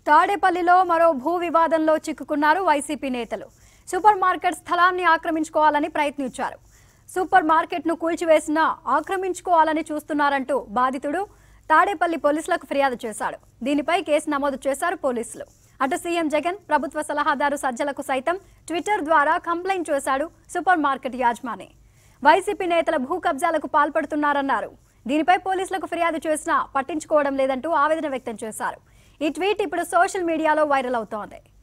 తాడేపల్లిలో మరో భూ వివాదంలో చిక్కుకున్నారు వైసీపీ నేతలు సూపర్ మార్కెట్ స్థలాన్ని ఆక్రమించుకోవాలని ప్రయత్నించారు సూపర్ మార్కెట్ను కూల్చివేసినా ఆక్రమించుకోవాలని చూస్తున్నారంటూ బాధితుడు తాడేపల్లి పోలీసులకు ఫిర్యాదు చేశాడు దీనిపై కేసు నమోదు చేశారు పోలీసులు అటు సీఎం జగన్ ప్రభుత్వ సలహాదారు సజ్జలకు సైతం ట్విట్టర్ ద్వారా కంప్లైంట్ చేశాడు సూపర్ మార్కెట్ యాజమాని వైసీపీ నేతల భూ కబ్జాలకు పాల్పడుతున్నారన్నారు దీనిపై పోలీసులకు ఫిర్యాదు చేసినా పట్టించుకోవడం లేదంటూ ఆవేదన వ్యక్తం చేశారు ఈ ట్వీట్ ఇప్పుడు సోషల్ మీడియాలో వైరల్ అవుతోంది